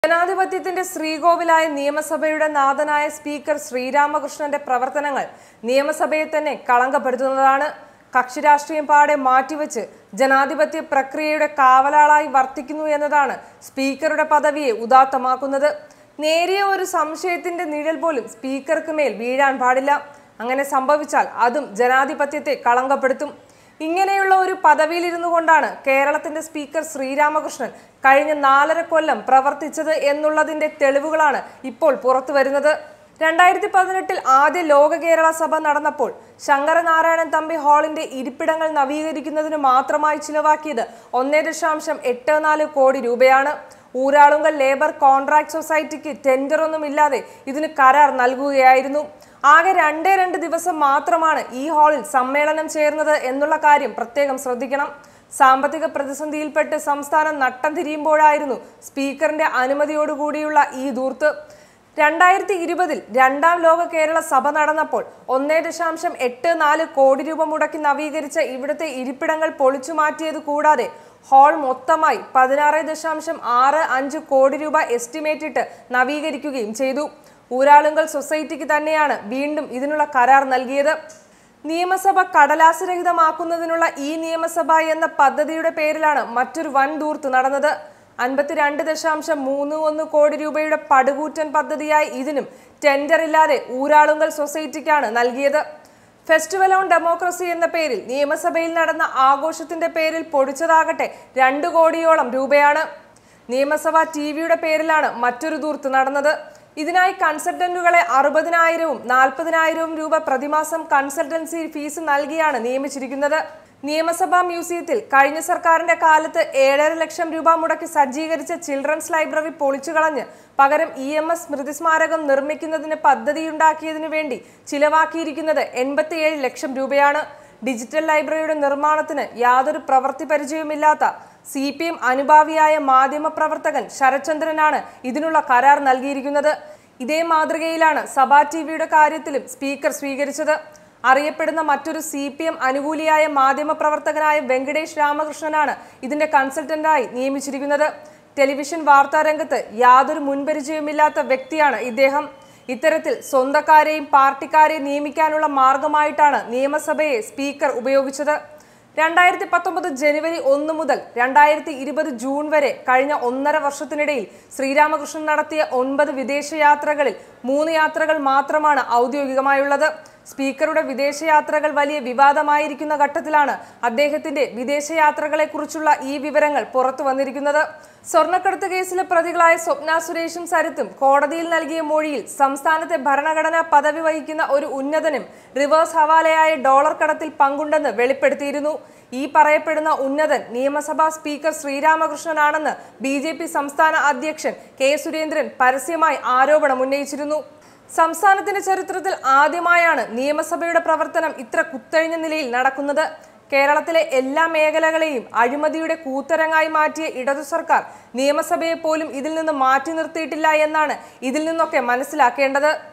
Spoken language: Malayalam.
ജനാധിപത്യത്തിന്റെ ശ്രീകോവിലായ നിയമസഭയുടെ നാഥനായ സ്പീക്കർ ശ്രീരാമകൃഷ്ണന്റെ പ്രവർത്തനങ്ങൾ നിയമസഭയെ തന്നെ കളങ്കപ്പെടുത്തുന്നതാണ് കക്ഷി രാഷ്ട്രീയം പാടെ മാറ്റിവെച്ച് ജനാധിപത്യ പ്രക്രിയയുടെ കാവലാളായി വർത്തിക്കുന്നു എന്നതാണ് സ്പീക്കറുടെ പദവിയെ ഉദാത്തമാക്കുന്നത് നേരിയ ഒരു സംശയത്തിന്റെ നിഴൽ പോലും സ്പീക്കർക്ക് മേൽ വീഴാൻ പാടില്ല അങ്ങനെ സംഭവിച്ചാൽ അതും ജനാധിപത്യത്തെ കളങ്കപ്പെടുത്തും ഇങ്ങനെയുള്ള ഒരു പദവിയിലിരുന്നു കൊണ്ടാണ് കേരളത്തിന്റെ സ്പീക്കർ ശ്രീരാമകൃഷ്ണൻ കഴിഞ്ഞ നാലര കൊല്ലം പ്രവർത്തിച്ചത് എന്നുള്ളതിന്റെ തെളിവുകളാണ് ഇപ്പോൾ പുറത്തു വരുന്നത് രണ്ടായിരത്തി പതിനെട്ടിൽ ആദ്യ ലോക കേരള സഭ നടന്നപ്പോൾ ശങ്കരനാരായണൻ തമ്പി ഹാളിന്റെ ഇരിപ്പിടങ്ങൾ നവീകരിക്കുന്നതിന് മാത്രമായി ചിലവാക്കിയത് ഒന്നേ ദശാംശം എട്ട് നാല് കോടി രൂപയാണ് ഊരാളുങ്കൽ ലേബർ കോൺട്രാക്ട് സൊസൈറ്റിക്ക് ടെൻഡറൊന്നും ഇല്ലാതെ ഇതിന് കരാർ നൽകുകയായിരുന്നു ആകെ രണ്ടേ രണ്ട് ദിവസം മാത്രമാണ് ഈ ഹാളിൽ സമ്മേളനം ചേർന്നത് എന്നുള്ള കാര്യം പ്രത്യേകം ശ്രദ്ധിക്കണം സാമ്പത്തിക പ്രതിസന്ധിയിൽപ്പെട്ട് സംസ്ഥാനം നട്ടം തിരിയുമ്പോഴായിരുന്നു സ്പീക്കറിന്റെ അനുമതിയോടുകൂടിയുള്ള ഈ ദൂർത്ത് രണ്ടായിരത്തി ഇരുപതിൽ രണ്ടാം ലോക കേരള സഭ നടന്നപ്പോൾ ഒന്നേ ദശാംശം എട്ട് നാല് കോടി രൂപ മുടക്കി നവീകരിച്ച ഇവിടുത്തെ ഇരിപ്പിടങ്ങൾ പൊളിച്ചു മാറ്റിയത് കൂടാതെ ഹാൾ മൊത്തമായി പതിനാറ് ദശാംശം ആറ് അഞ്ച് കോടി രൂപ എസ്റ്റിമേറ്റ് ഇട്ട് നവീകരിക്കുകയും ചെയ്തു ഊരാളുങ്കൽ സൊസൈറ്റിക്ക് തന്നെയാണ് വീണ്ടും ഇതിനുള്ള കരാർ നൽകിയത് നിയമസഭ കടലാസ് രഹിതമാക്കുന്നതിനുള്ള ഈ നിയമസഭ എന്ന പദ്ധതിയുടെ പേരിലാണ് മറ്റൊരു വൻ ദൂർത്ത് നടന്നത് അൻപത്തിരണ്ട് ദശാംശം മൂന്ന് ഒന്ന് കോടി രൂപയുടെ പടുകൂറ്റൻ പദ്ധതിയായി ഇതിനും ടെൻഡർ ഇല്ലാതെ ഊരാളുങ്കൽ സൊസൈറ്റിക്കാണ് നൽകിയത് ഫെസ്റ്റിവൽ ഓൺ ഡെമോക്രസി എന്ന പേരിൽ നിയമസഭയിൽ നടന്ന ആഘോഷത്തിന്റെ പേരിൽ പൊടിച്ചതാകട്ടെ രണ്ട് കോടിയോളം രൂപയാണ് നിയമസഭ ടി വിയുടെ പേരിലാണ് മറ്റൊരു ദൂർത്ത് നടന്നത് ഇതിനായി കൺസൾട്ടന്റുകളെ അറുപതിനായിരവും നാൽപ്പതിനായിരവും രൂപ പ്രതിമാസം കൺസൾട്ടൻസി ഫീസ് നൽകിയാണ് നിയമിച്ചിരിക്കുന്നത് നിയമസഭാ മ്യൂസിയത്തിൽ കഴിഞ്ഞ സർക്കാരിന്റെ കാലത്ത് ഏഴര ലക്ഷം രൂപ മുടക്കി സജ്ജീകരിച്ച ചിൽഡ്രൻസ് ലൈബ്രറി പൊളിച്ചു കളഞ്ഞ് പകരം ഇ എം എസ് സ്മൃതി സ്മാരകം നിർമ്മിക്കുന്നതിന് പദ്ധതിയുണ്ടാക്കിയതിനു വേണ്ടി ചിലവാക്കിയിരിക്കുന്നത് എൺപത്തിയേഴ് ലക്ഷം രൂപയാണ് ഡിജിറ്റൽ ലൈബ്രറിയുടെ നിർമ്മാണത്തിന് യാതൊരു പ്രവൃത്തി പരിചയവുമില്ലാത്ത സി പി എം അനുഭാവിയായ മാധ്യമപ്രവർത്തകൻ ശരത്ചന്ദ്രനാണ് ഇതിനുള്ള കരാർ നൽകിയിരിക്കുന്നത് ഇതേ മാതൃകയിലാണ് സഭാ ടി വിയുടെ കാര്യത്തിലും സ്പീക്കർ സ്വീകരിച്ചത് അറിയപ്പെടുന്ന മറ്റൊരു സി പി എം അനുകൂലിയായ മാധ്യമപ്രവർത്തകനായ വെങ്കടേഷ് രാമകൃഷ്ണനാണ് ഇതിന്റെ കൺസൾട്ടന്റായി നിയമിച്ചിരിക്കുന്നത് ടെലിവിഷൻ വാർത്താ രംഗത്ത് യാതൊരു മുൻപരിചയവുമില്ലാത്ത വ്യക്തിയാണ് ഇദ്ദേഹം ഇത്തരത്തിൽ സ്വന്തക്കാരെയും പാർട്ടിക്കാരെയും നിയമിക്കാനുള്ള മാർഗമായിട്ടാണ് നിയമസഭയെ സ്പീക്കർ ഉപയോഗിച്ചത് രണ്ടായിരത്തി പത്തൊമ്പത് ജനുവരി ഒന്ന് മുതൽ രണ്ടായിരത്തി ഇരുപത് ജൂൺ വരെ കഴിഞ്ഞ ഒന്നര വർഷത്തിനിടയിൽ ശ്രീരാമകൃഷ്ണൻ നടത്തിയ ഒൻപത് വിദേശയാത്രകളിൽ മൂന്ന് യാത്രകൾ മാത്രമാണ് ഔദ്യോഗികമായുള്ളത് സ്പീക്കറുടെ വിദേശയാത്രകൾ വലിയ വിവാദമായിരിക്കുന്ന ഘട്ടത്തിലാണ് അദ്ദേഹത്തിന്റെ വിദേശയാത്രകളെക്കുറിച്ചുള്ള ഈ വിവരങ്ങൾ പുറത്തു വന്നിരിക്കുന്നത് സ്വർണ്ണക്കടത്ത് കേസിലെ പ്രതികളായ സ്വപ്ന സുരേഷും സരിത്തും കോടതിയിൽ നൽകിയ മൊഴിയിൽ സംസ്ഥാനത്തെ ഭരണഘടനാ പദവി വഹിക്കുന്ന ഒരു ഉന്നതനും റിവേഴ്സ് ഹവാലയായ ഡോളർ കടത്തിൽ പങ്കുണ്ടെന്ന് വെളിപ്പെടുത്തിയിരുന്നു ഈ പറയപ്പെടുന്ന ഉന്നതൻ നിയമസഭാ സ്പീക്കർ ശ്രീരാമകൃഷ്ണനാണെന്ന് ബി ജെ പി സംസ്ഥാന അധ്യക്ഷൻ കെ സുരേന്ദ്രൻ പരസ്യമായി ആരോപണം ഉന്നയിച്ചിരുന്നു സംസ്ഥാനത്തിന്റെ ചരിത്രത്തിൽ ആദ്യമായാണ് നിയമസഭയുടെ പ്രവർത്തനം ഇത്ര കുത്തഴിഞ്ഞ നിലയിൽ നടക്കുന്നത് കേരളത്തിലെ എല്ലാ മേഖലകളെയും അഴിമതിയുടെ കൂത്തരങ്ങായി മാറ്റിയ ഇടതു സർക്കാർ നിയമസഭയെ പോലും ഇതിൽ നിന്ന് മാറ്റി നിർത്തിയിട്ടില്ല എന്നാണ് ഇതിൽ നിന്നൊക്കെ മനസ്സിലാക്കേണ്ടത്